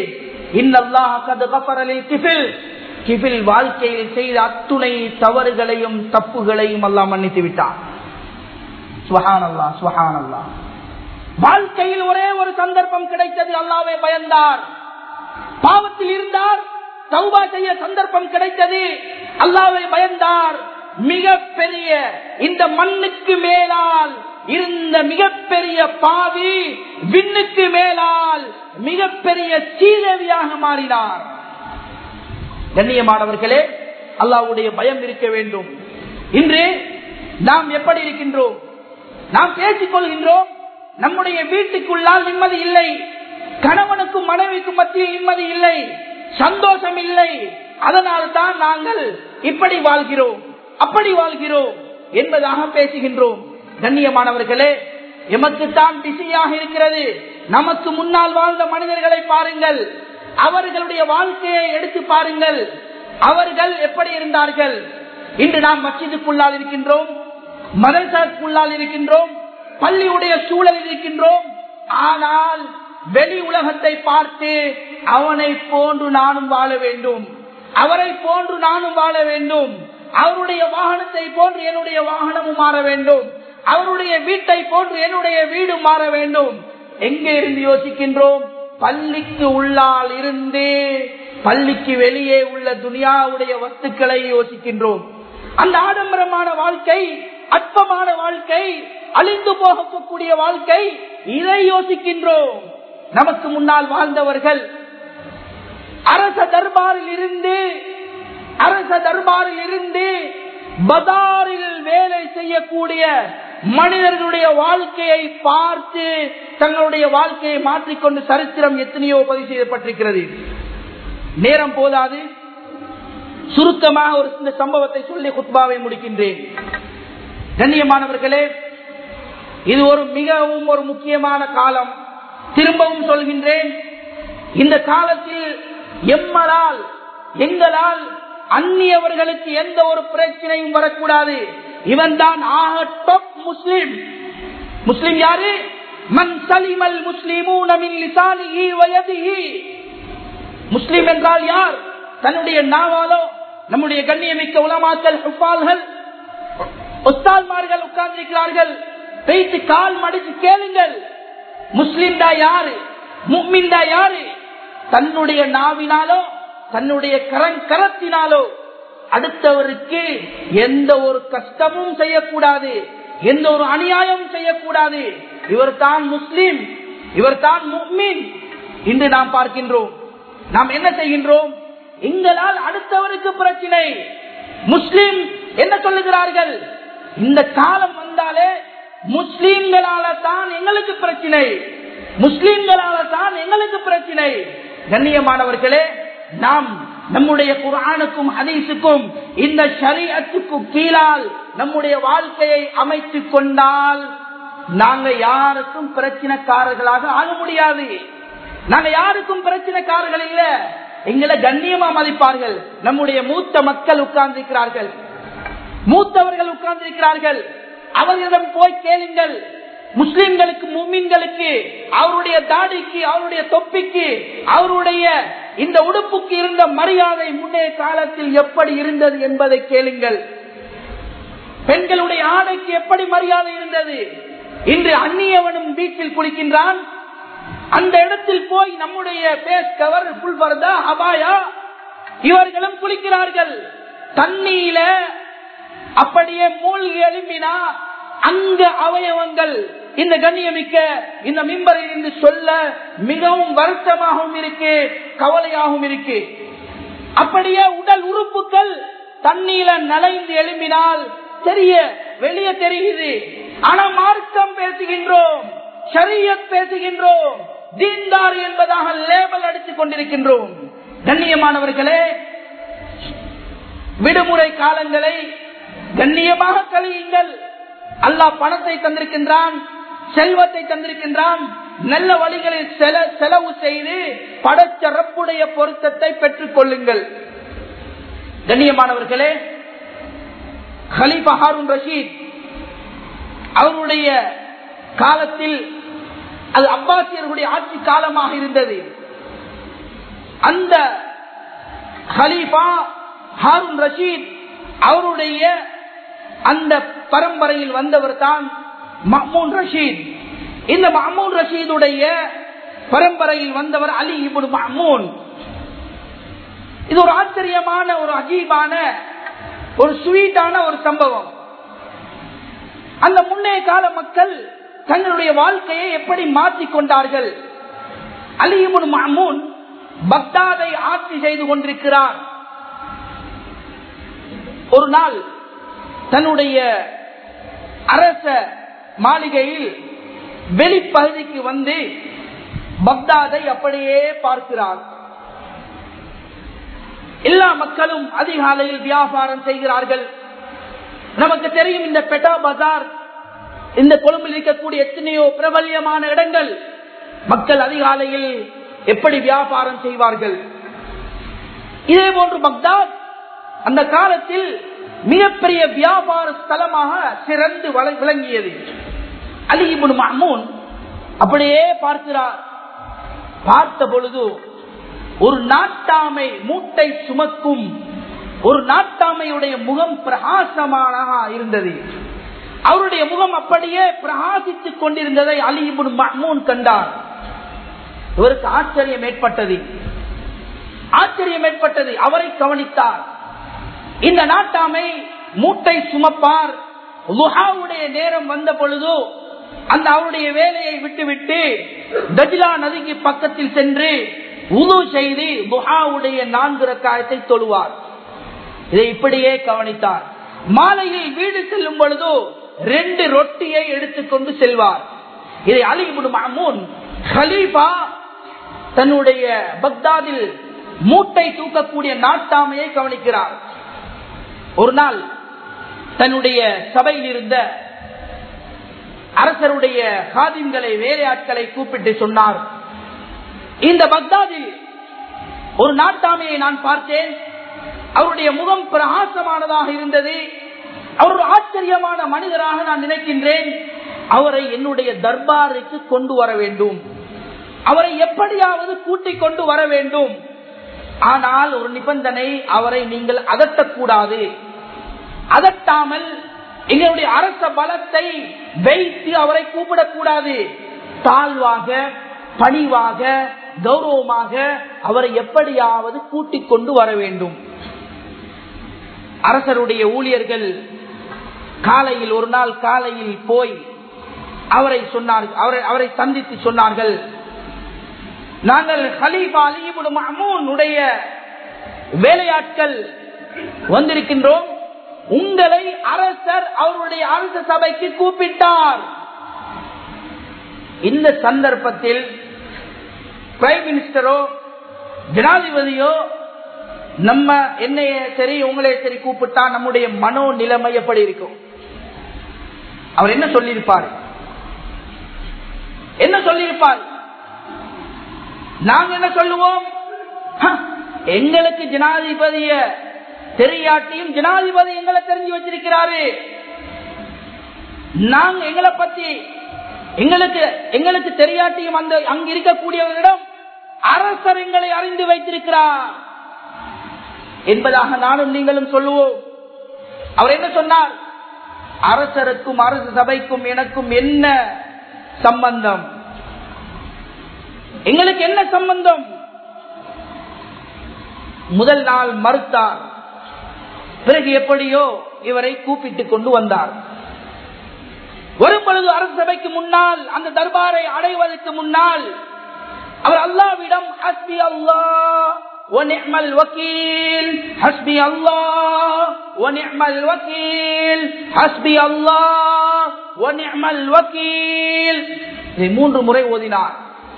கிபில் வாழ்க்கையில் செய்த அத்துணை தவறுகளையும் தப்புகளையும் எல்லாம் மன்னித்து விட்டார் சுஹானல்லா சுஹானல்லா வாழ்க்கையில் ஒரே ஒரு சந்தர்ப்பம் கிடைத்தது அல்லாவே பயந்தார் பாவத்தில் இருந்தார் தௌபா செய்ய சந்தர்ப்பம் கிடைத்தது அல்லாவை பயந்தார் மிக பெரிய இந்த மண்ணுக்கு மேலால் இருந்த மிகப்பெரிய பாவி விண்ணுக்கு மேலால் மிகப்பெரிய சீதேவியாக மாறினார் கண்ணியமானவர்களே அல்லாவுடைய பயம் இருக்க வேண்டும் இன்று நாம் எப்படி இருக்கின்றோம் நாம் பேசிக் கொள்கின்றோம் நம்முடைய வீட்டுக்குள்ளால் நிம்மதி இல்லை கணவனுக்கும் மனைவிக்கும் மத்தியில் நிம்மதி இல்லை சந்தோஷம் இல்லை அதனால் தான் நாங்கள் இப்படி வாழ்கிறோம் அப்படி வாழ்கிறோம் என்பதாக பேசுகின்றோம் கண்ணியமானவர்களே எமக்குத்தான் பிஸியாக இருக்கிறது நமக்கு முன்னால் வாழ்ந்த மனிதர்களை பாருங்கள் அவர்களுடைய வாழ்க்கையை எடுத்து பாருங்கள் அவர்கள் எப்படி இருந்தார்கள் இன்று நாம் மச்சிதுக்குள்ளால் இருக்கின்றோம் மதரசாக்குள்ளால் இருக்கின்றோம் பள்ளியுடைய சூழலில் இருக்கின்றோம் ஆனால் வெளி உலகத்தை பார்த்து அவனை போன்று நானும் வாழ வேண்டும் அவரை போன்று நானும் வாழ வேண்டும் அவருடைய வாகனத்தை போன்று என்னுடைய வாகனமும் மாற வேண்டும் அவருடைய வீட்டை போன்று என்னுடைய வீடு மாற வேண்டும் எங்கே இருந்து யோசிக்கின்றோம் பள்ளிக்கு உள்ளால் இருந்து பள்ளிக்கு வெளியே உள்ள துனியாவுடைய வஸ்துக்களை யோசிக்கின்றோம் அந்த ஆடம்பரமான வாழ்க்கை அற்பமான வாழ்க்கை அழிந்து போகக்கூடிய வாழ்க்கை இதை யோசிக்கின்றோம் நமக்கு முன்னால் வாழ்ந்தவர்கள் அரச தர்பாரில் இருந்து அரச தர்பாரில் இருந்து பதாரில் வேலை செய்யக்கூடிய மனிதர்களுடைய வாழ்க்கையை பார்த்து தங்களுடைய வாழ்க்கையை மாற்றிக்கொண்டு சரித்திரம் எத்தனையோ பதிவு செய்யப்பட்டிருக்கிறது நேரம் போதாது சுருக்கமாக ஒரு இந்த சம்பவத்தை சொல்லி குத்பாவை முடிக்கின்றேன் கண்ணியமானவர்களே இது ஒரு மிகவும் ஒரு முக்கியமான காலம் திரும்பவும் சொல்கின்றேன் இந்த காலத்தில் எம்மலால் எங்களால் அந்நியவர்களுக்கு எந்த ஒரு பிரச்சனையும் வரக்கூடாது இவன் தான் ஆக டாப் முஸ்லிம் முஸ்லிம் யாரு மன் சலிமல் முஸ்லிமூன மின் லிசானிஹி வயதிஹி முஸ்லிம் என்றால் யார் தன்னுடைய நாவாலோ நம்முடைய கண்ணியமிக்க உலமாக்கல் ஹுப்பால்கள் ஒத்தால்மார்கள் உட்கார்ந்திருக்கிறார்கள் பேய்த்து கால் மடிச்சு கேளுங்கள் முஸ்லிம் தான் யாரு முக்மின் தான் யாரு தன்னுடைய நாவினாலோ தன்னுடைய கரன் கரத்தினாலோ அடுத்தவருக்கு எந்த ஒரு கஷ்டமும் செய்யக்கூடாது எந்த ஒரு அநியாயம் செய்யக்கூடாது இவர் தான் முஸ்லிம் இவர் தான் முக்மின் இன்று நாம் பார்க்கின்றோம் நாம் என்ன செய்கின்றோம் எங்களால் அடுத்தவருக்கு பிரச்சனை முஸ்லிம் என்ன சொல்லுகிறார்கள் இந்த காலம் வந்தாலே முஸ்லிம்களால தான் எங்களுக்கு பிரச்சனை முஸ்லிம்களால தான் எங்களுக்கு பிரச்சனை கண்ணியமானவர்களே நாம் நம்முடைய குரானுக்கும் ஹதீஸுக்கும் இந்த ஷரியத்துக்கும் கீழால் நம்முடைய வாழ்க்கையை அமைத்துக் கொண்டால் நாங்க யாருக்கும் பிரச்சனைக்காரர்களாக ஆக முடியாது நாங்க யாருக்கும் பிரச்சனைக்காரர்கள் இல்ல எங்களை கண்ணியமா மதிப்பார்கள் நம்முடைய மூத்த மக்கள் உட்கார்ந்திருக்கிறார்கள் மூத்தவர்கள் உட்கார்ந்திருக்கிறார்கள் அவர்களிடம் போய் கேளுங்கள் முஸ்லிம்களுக்கு மும்மின்களுக்கு அவருடைய தாடிக்கு அவருடைய தொப்பிக்கு அவருடைய இந்த உடுப்புக்கு இருந்த மரியாதை முன்னைய காலத்தில் எப்படி இருந்தது என்பதை கேளுங்கள் பெண்களுடைய ஆடைக்கு எப்படி மரியாதை இருந்தது இன்று அந்நியவனும் பீச்சில் குளிக்கின்றான் அந்த இடத்தில் போய் நம்முடைய பேஸ் கவர் புல்வர்தா அபாயா இவர்களும் குளிக்கிறார்கள் தண்ணீர அப்படியே மூழ்கி எழும்பினா அங்க அவயவங்கள் இந்த கண்ணியமிக்க இந்த மிம்பரில் இருந்து சொல்ல மிகவும் வருத்தமாகவும் இருக்கு கவலையாகவும் இருக்கு அப்படியே உடல் உறுப்புகள் தண்ணீர நனைந்து எழும்பினால் தெரிய வெளியே தெரியுது ஆனா மார்க்கம் பேசுகின்றோம் ஷரியத் பேசுகின்றோம் தீன்தார் என்பதாக லேபல் அடித்துக் கொண்டிருக்கின்றோம் கண்ணியமானவர்களே விடுமுறை காலங்களை கண்ணியமாக கழியுங்கள் அல்லாஹ் பணத்தை தந்திருக்கின்றான் செல்வத்தை தந்திருக்கின்றான் நல்ல வழிகளில் செலவு செய்து படைச்ச ரப்புடைய பொருத்தத்தை பெற்றுக் கொள்ளுங்கள் கண்ணியமானவர்களே ஹலீஃபா ஹாரூன் ரஷீத் அவருடைய காலத்தில் அது அப்பாசியர்களுடைய ஆட்சி காலமாக இருந்தது அந்த ஹலீஃபா ஹாரூன் ரஷீத் அவருடைய அந்த பரம்பரையில் வந்தவர் தான் மஹமூன் ரஷீத் இந்த மஹமூன் ரஷீதுடைய பரம்பரையில் வந்தவர் அலி இபுன் மஹமூன் இது ஒரு ஆச்சரியமான ஒரு அஜீபான ஒரு ஸ்வீட்டான ஒரு சம்பவம் அந்த முன்னைய கால மக்கள் தங்களுடைய வாழ்க்கையை எப்படி மாற்றிக் கொண்டார்கள் அலிமுன் மஹமூன் பக்தாதை ஆட்சி செய்து கொண்டிருக்கிறார் ஒரு நாள் தன்னுடைய அரச மாளிகையில் வெளிப்பகுதிக்கு வந்து பக்தாதை அப்படியே பார்க்கிறார் எல்லா மக்களும் அதிகாலையில் வியாபாரம் செய்கிறார்கள் நமக்கு தெரியும் இந்த பெட்டா பஜார் இந்த கொழும்பில் இருக்கக்கூடிய எத்தனையோ பிரபல்யமான இடங்கள் மக்கள் அதிகாலையில் எப்படி வியாபாரம் செய்வார்கள் இதே போன்று பக்தாத் அந்த காலத்தில் மிகப்பெரிய வியாபார ஸ்தலமாக சிறந்து வள- விளங்கியது அலி இப்னு மஹ்மூன் அப்படியே பார்க்கிறார் பார்த்த பொழுது ஒரு நாட்டாமை மூட்டை சுமக்கும் ஒரு நாட்டாமையுடைய முகம் பிரகாசமானதாக இருந்தது அவருடைய முகம் அப்படியே பிரகாசித்துக் கொண்டிருந்ததை அலி இப்னு மஹ்மூன் கண்டார் இவருக்கு ஆச்சரியம் ஏற்பட்டது ஆச்சரியம் ஏற்பட்டது அவரை கவனித்தார் இந்த நாட்டாமை மூட்டை சுமப்பார் லுஹாவுடைய நேரம் வந்த பொழுது அந்த அவருடைய வேலையை விட்டுவிட்டு தஜிலா நதிக்கு பக்கத்தில் சென்று உது செய்து லுஹாவுடைய நான்கு ரக்காயத்தை தொழுவார் இதை இப்படியே கவனித்தார் மாலையில் வீடு செல்லும் பொழுது ரெண்டு ரொட்டியை எடுத்துக்கொண்டு செல்வார் இதை அலிபுடு மாமூன் ஹலீஃபா தன்னுடைய பக்தாதில் மூட்டை தூக்கக்கூடிய நாட்டாமையை கவனிக்கிறார் ஒரு நாள் தன்னுடைய சபையில் இருந்த அரசருடைய காதின்களை வேலையாட்களை கூப்பிட்டு சொன்னார் இந்த பக்தாதில் ஒரு நாட்டாமையை நான் பார்த்தேன் அவருடைய முகம் பிரகாசமானதாக இருந்தது அவர் ஒரு ஆச்சரியமான மனிதராக நான் நினைக்கின்றேன் அவரை என்னுடைய தர்பாருக்கு கொண்டு வர வேண்டும் அவரை எப்படியாவது கூட்டிக் கொண்டு வர வேண்டும் ஆனால் ஒரு நிபந்தனை அவரை நீங்கள் அதட்டக்கூடாது அதட்டாமல் எங்களுடைய அரச பலத்தை வைத்து அவரை கூப்பிடக்கூடாது தாழ்வாக பணிவாக கௌரவமாக அவரை எப்படியாவது கூட்டிக் கொண்டு வர வேண்டும் அரசருடைய ஊழியர்கள் காலையில் ஒரு நாள் காலையில் போய் அவரை சொன்னார்கள் அவரை அவரை சந்தித்து சொன்னார்கள் நாங்கள் ஹலீஃபா அலிபுல் மஹமூனுடைய வேலையாட்கள் வந்திருக்கின்றோம் உங்களை அரசர் அவருடைய அரச சபைக்கு கூப்பிட்டார் இந்த சந்தர்ப்பத்தில் பிரைம் மினிஸ்டரோ ஜனாதிபதியோ நம்ம என்னைய சரி உங்களே சரி கூப்பிட்டா நம்முடைய மனோ நிலைமை எப்படி இருக்கும் அவர் என்ன சொல்லியிருப்பார் என்ன சொல்லியிருப்பார் நாங்க என்ன சொல்லுவோம் "ஹ, எங்களுக்கு ஜனாதிபதிய தெரியாட்டியும் ஜனாதிபதி எங்களை தெரிஞ்சு வச்சிருக்கிறாரு நாங்க எங்களை பத்தி எங்களுக்கு எங்களுக்கு தெரியாட்டியும் அந்த அங்க இருக்கக்கூடியவர்களிடம் அரசர் எங்களை அறிந்து வைத்திருக்கிறார் என்பதாக நானும் நீங்களும் சொல்லுவோம் அவர் என்ன சொன்னார் அரசருக்கும் அரசு சபைக்கும் எனக்கும் என்ன சம்பந்தம் எங்களுக்கு என்ன சம்பந்தம் முதல் நாள் மறுத்தார் பிறகு எப்படியோ இவரை கூப்பிட்டுக் கொண்டு வந்தார் வரும் பொழுது அரசு சபைக்கு முன்னால் அந்த தர்பாரை அடைவதற்கு முன்னால் அவர் அல்லாவிடம் ஹஸ்பி அல்லாஹ் ونعم الوكيل حسبي الله ونعم الوكيل حسبي الله ونعم الوكيل இதை மூன்று முறை ஓதினார்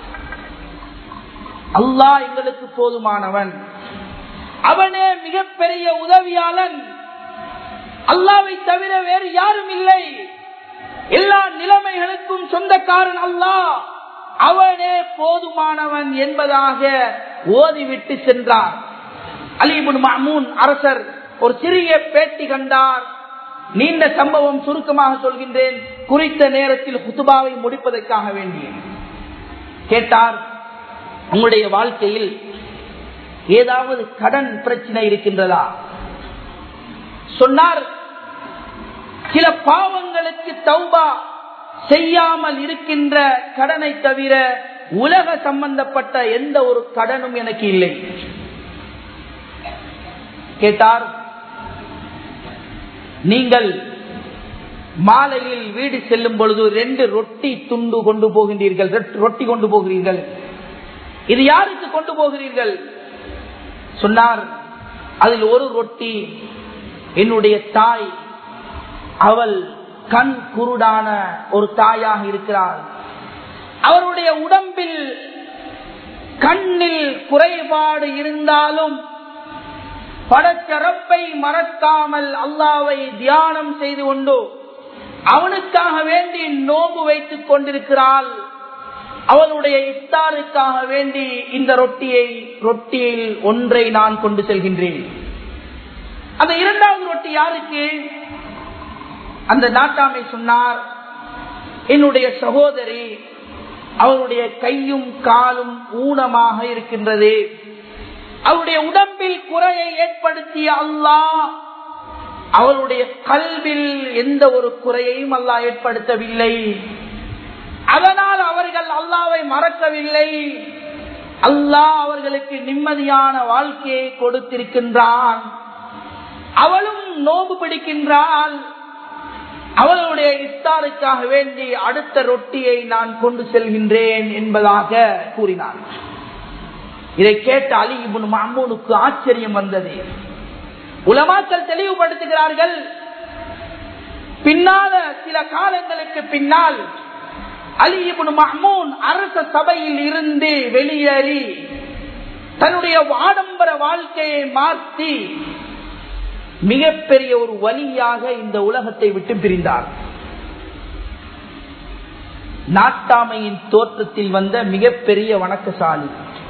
அல்லாஹ் எங்களுக்கு போதுமானவன் அவனே மிகப்பெரிய உதவியாளன் அல்லாவை தவிர வேறு யாரும் இல்லை எல்லா நிலைமைகளுக்கும் சொந்தக்காரன் அல்லாஹ் அவனே போதுமானவன் என்பதாக ஓதிவிட்டு சென்றார் அலிபுன் மாமூன் அரசர் ஒரு சிறிய பேட்டி கண்டார் நீண்ட சம்பவம் சுருக்கமாக சொல்கின்றேன் குறித்த நேரத்தில் குத்துபாவை முடிப்பதற்காக வேண்டிய கேட்டார் உங்களுடைய வாழ்க்கையில் ஏதாவது கடன் பிரச்சனை இருக்கின்றதா சொன்னார் சில பாவங்களுக்கு தௌபா செய்யாமல் இருக்கின்ற கடனை தவிர உலக சம்பந்தப்பட்ட எந்த ஒரு கடனும் எனக்கு இல்லை கேட்டார் நீங்கள் மாலையில் வீடு செல்லும் பொழுது ரெண்டு ரொட்டி துண்டு கொண்டு போகின்றீர்கள் ரெட்- ரொட்டி கொண்டு போகிறீர்கள் இது யாருக்கு கொண்டு போகிறீர்கள் சொன்னார் அதில் ஒரு ரொட்டி என்னுடைய தாய் அவள் கண் குருடான ஒரு தாயாக இருக்கிறார் அவருடைய உடம்பில் கண்ணில் குறைபாடு இருந்தாலும் படச்சரப்பை மறக்காமல் அல்லாவை தியானம் செய்து கொண்டு அவனுக்காக வேண்டி நோம்பு வைத்துக் கொண்டிருக்கிறாள் அவளுடைய இஃப்தாருக்காக வேண்டி இந்த ரொட்டியை ரொட்டியில் ஒன்றை நான் கொண்டு செல்கின்றேன் அந்த இரண்டாவது ரொட்டி யாருக்கு அந்த நாட்டாமை சொன்னார் என்னுடைய சகோதரி அவருடைய கையும் காலும் ஊனமாக இருக்கின்றது அவருடைய உடம்பில் குறையை ஏற்படுத்திய அல்லாஹ் அவருடைய கல்வில் எந்த ஒரு குறையையும் அல்லாஹ் ஏற்படுத்தவில்லை அதனால் அவர்கள் அல்லாவை மறக்கவில்லை அல்லாஹ் அவர்களுக்கு நிம்மதியான வாழ்க்கையை கொடுத்திருக்கின்றான் அவளும் நோம்பு பிடிக்கின்றாள் அவளுடைய இஃப்தாருக்காக வேண்டி அடுத்த ரொட்டியை நான் கொண்டு செல்கின்றேன் என்பதாக கூறினார் இதை கேட்ட அலி இபுன் மாமூனுக்கு ஆச்சரியம் வந்தது உலமாக்கள் தெளிவுபடுத்துகிறார்கள் பின்னால சில காலங்களுக்கு பின்னால் அலி இபுன் மஹமூன் அரச சபையில் இருந்து வெளியேறி தன்னுடைய ஆடம்பர வாழ்க்கையை மாற்றி மிகப்பெரிய ஒரு வழியாக இந்த உலகத்தை விட்டு பிரிந்தார் நாட்டாமையின் தோற்றத்தில் வந்த மிகப்பெரிய வணக்கசாலி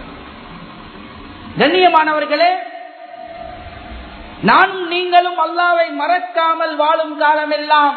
கண்ணியமானவர்களே நானும் நீங்களும் அல்லாவை மறக்காமல் வாழும் காலமெல்லாம்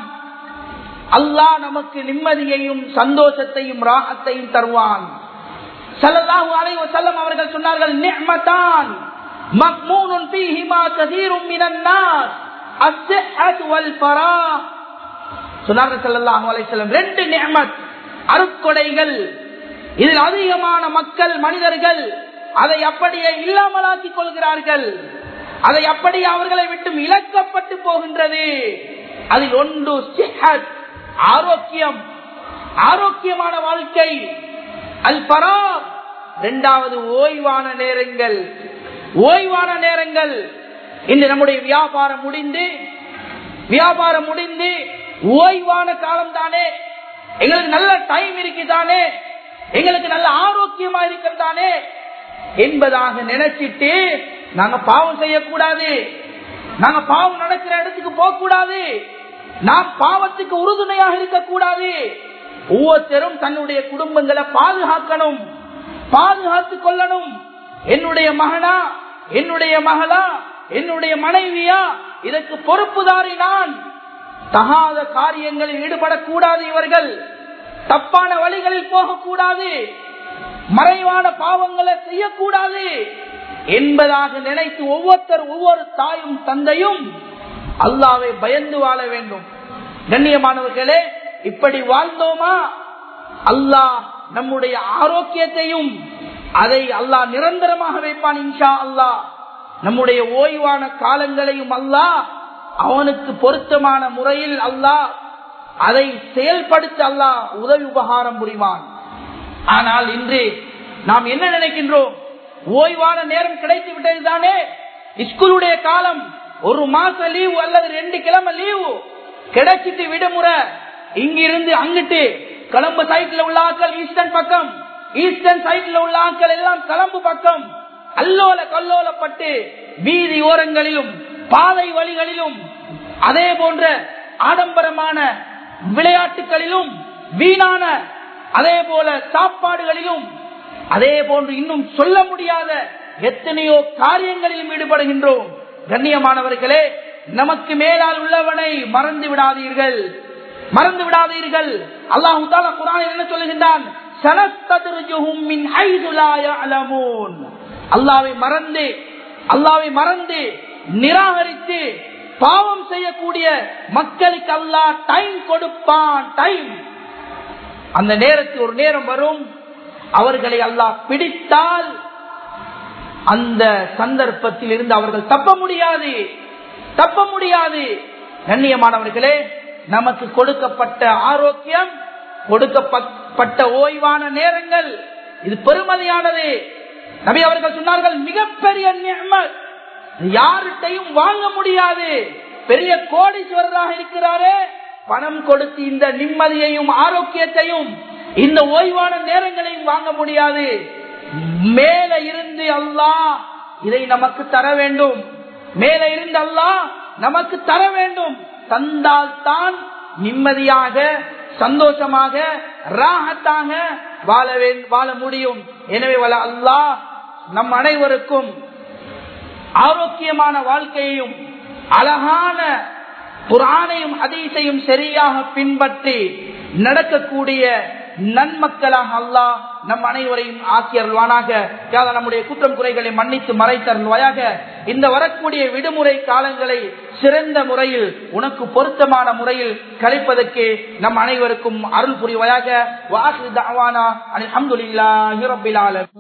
அல்லாஹ் நமக்கு நிம்மதியையும் சந்தோஷத்தையும் ராகத்தையும் தருவான் சல்லல்லாஹு அலைஹி வஸல்லம் அவர்கள் சொன்னார்கள் நிஅமதான் மக்மூனுன் ஃபீஹிமா கதீரும் மினன் நாஸ் அஸ்ஸஹத் வல் ஃபராஹ் சொன்னார்கள் ஸல்லல்லாஹு அலைஹி வஸல்லம் ரெண்டு நிஅமத் அருட்கொடைகள் இதில் அதிகமான மக்கள் மனிதர்கள் அதை அப்படியே இல்லாமலாக்கிக் கொள்கிறார்கள் அதை அப்படியே அவர்களை விட்டு இழக்கப்பட்டு போகின்றது அதில் ஒன்று சிஹத் ஆரோக்கியம் ஆரோக்கியமான வாழ்க்கை அல் பரா இரண்டாவது ஓய்வான நேரங்கள் ஓய்வான நேரங்கள் இன்று நம்முடைய வியாபாரம் முடிந்து வியாபாரம் முடிந்து ஓய்வான காலம் தானே எங்களுக்கு நல்ல டைம் இருக்குதானே எங்களுக்கு நல்ல ஆரோக்கியமா இருக்கிறதானே என்பதாக நினைச்சிட்டு நாங்க பாவம் செய்யக்கூடாது நாங்க பாவம் நடக்கிற இடத்துக்கு போக கூடாது நாம் பாவத்துக்கு உறுதுணையாக இருக்கக்கூடாது ஒவ்வொருத்தரும் தன்னுடைய குடும்பங்களை பாதுகாக்கணும் பாதுகாத்துக் கொள்ளணும் என்னுடைய மகனா என்னுடைய மகளா என்னுடைய மனைவியா இதற்கு பொறுப்புதாரி நான் தகாத காரியங்களில் ஈடுபடக்கூடாது இவர்கள் தப்பான வழிகளில் போகக்கூடாது மறைவான பாவங்களை செய்யக்கூடாது என்பதாக நினைத்து ஒவ்வொருத்தர் ஒவ்வொரு தாயும் தந்தையும் அல்லாவை பயந்து வாழ வேண்டும் கண்ணியமானவர்களே இப்படி வாழ்ந்தோமா அல்லாஹ் நம்முடைய ஆரோக்கியத்தையும் அதை அல்லாஹ் நிரந்தரமாக வைப்பான் இன்ஷா அல்லாஹ் நம்முடைய ஓய்வான காலங்களையும் அல்லாஹ் அவனுக்கு பொருத்தமான முறையில் அல்லாஹ் அதை செயல்படுத்த அல்லாஹ் உதவி உபகாரம் புரிவான் ஆனால் இன்று நாம் என்ன நினைக்கின்றோம் ஓய்வான நேரம் கிடைத்து விட்டது தானே ஸ்கூலுடைய காலம் ஒரு மாச லீவு அல்லது ரெண்டு கிழமை லீவு கிடைச்சிட்டு விடுமுறை இங்கிருந்து அங்கிட்டு கிளம்பு சைட்ல உள்ள ஆட்கள் ஈஸ்டர்ன் பக்கம் ஈஸ்டர்ன் சைட்ல உள்ள ஆட்கள் எல்லாம் கிளம்பு பக்கம் அல்லோல கல்லோலப்பட்டு வீதி ஓரங்களிலும் பாதை வழிகளிலும் அதே போன்ற ஆடம்பரமான விளையாட்டுகளிலும் வீணான அதே போல சாப்பாடுகளிலும் அதே போன்று இன்னும் சொல்ல முடியாத எத்தனையோ காரியங்களிலும் ஈடுபடுகின்றோம் கண்ணியமானவர்களே நமக்கு மேலால் உள்ளவனை மறந்து விடாதீர்கள் மறந்து விடாதீர்கள் அல்லாஹு தாலா குரானில் என்ன சொல்லுகின்றான் அல்லாவை மறந்து அல்லாவை மறந்து நிராகரித்து பாவம் செய்யக்கூடிய மக்களுக்கு அல்லா டைம் கொடுப்பான் டைம் அந்த நேரத்தில் ஒரு நேரம் வரும் அவர்களை அல்லாஹ் பிடித்தால் அந்த சந்தர்ப்பத்தில் இருந்து அவர்கள் தப்ப முடியாது தப்ப முடியாது கண்ணியமானவர்களே நமக்கு கொடுக்கப்பட்ட ஆரோக்கியம் கொடுக்கப்பட்ட ஓய்வான நேரங்கள் இது பெருமதியானது நபி அவர்கள் சொன்னார்கள் மிகப்பெரிய நியமத் யார்கிட்டையும் வாங்க முடியாது பெரிய கோடீஸ்வரராக இருக்கிறாரே பணம் கொடுத்து இந்த நிம்மதியையும் ஆரோக்கியத்தையும் இந்த ஓய்வான நேரங்களையும் வாங்க முடியாது மேல இருந்து அல்லாஹ் இதை நமக்கு தர வேண்டும் மேலே இருந்து அல்லாஹ் நமக்கு தர வேண்டும் தந்தால் தான் நிம்மதியாக சந்தோஷமாக ராகத்தாக வாழ வே- வாழ முடியும் எனவே வல அல்லாஹ் நம் அனைவருக்கும் ஆரோக்கியமான வாழ்க்கையையும் அழகான குரானையும் ஹதீஸையும் சரியாக பின்பற்றி நடக்கக்கூடிய நன்மக்களாக அல்லாஹ் நம் அனைவரையும் ஆக்கியருள்வானாக யாத நம்முடைய குற்றம் குறைகளை மன்னித்து மறைத்தருள்வாயாக இந்த வரக்கூடிய விடுமுறை காலங்களை சிறந்த முறையில் உனக்கு பொருத்தமான முறையில் கழிப்பதற்கு நம் அனைவருக்கும் அருள் புரிவாயாக வாசு தாவானா அல்ஹம்துலில்லாஹி ரப்பில் ஆலமீன்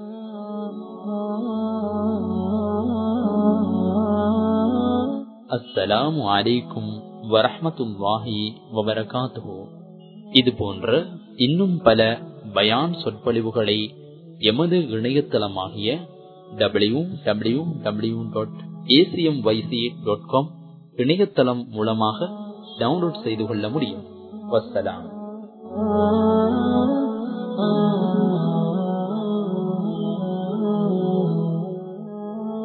அஸ்ஸலாமு அலைக்கும் வரஹ்மத்துல்லாஹி வபரகாத்துஹு இது போன்ற இன்னும் பல பயான் சொற்பொழிவுகளை எமது இணையதளமாகிய W W W dot ACM YC dot com இணையதளம் மூலமாக டவுன்லோட் செய்து கொள்ள முடியும் வஸ்ஸலாம்